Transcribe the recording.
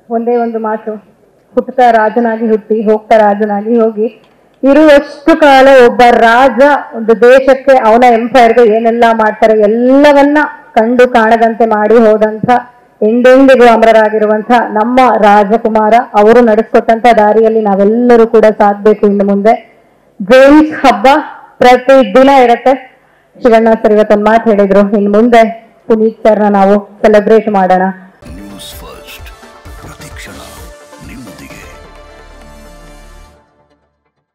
ಒಂದೇ ಒಂದು ಮಾತು ಹುಟ್ಟುತ್ತಾ ರಾಜನಾಗಿ ಹುಟ್ಟಿ ಹೋಗ್ತಾ ರಾಜನಾಗಿ ಹೋಗಿ ಇರುವಷ್ಟು ಕಾಲ ಒಬ್ಬ ರಾಜ ಒಂದು ದೇಶಕ್ಕೆ ಅವನ ಎಂಪೈರ್ಗೆ ಏನೆಲ್ಲ ಮಾಡ್ತಾರೆ ಎಲ್ಲವನ್ನ ಕಂಡು ಕಾಣದಂತೆ ಮಾಡಿ ಹೋದಂತ ಎಂದೆಂದಿಗೂ ಅಮರರಾಗಿರುವಂತ ನಮ್ಮ ರಾಜಕುಮಾರ ಅವರು ನಡೆಸ್ಕೊಟ್ಟಂತ ದಾರಿಯಲ್ಲಿ ನಾವೆಲ್ಲರೂ ಕೂಡ ಸಾಧ್ಬೇಕು ಇನ್ನು ಮುಂದೆ ಜೇಮ್ಸ್ ಹಬ್ಬ ಪ್ರತಿ ದಿನ ಇರತ್ತೆ ಶಿವಣ್ಣ ಸರ್ ಇವತ್ತೊಂದು ಮಾತು ಹೇಳಿದ್ರು ಇನ್ನು ಮುಂದೆ ಪುನೀತ್ ಸರ್ನ ನಾವು ಸೆಲೆಬ್ರೇಟ್ ಮಾಡೋಣ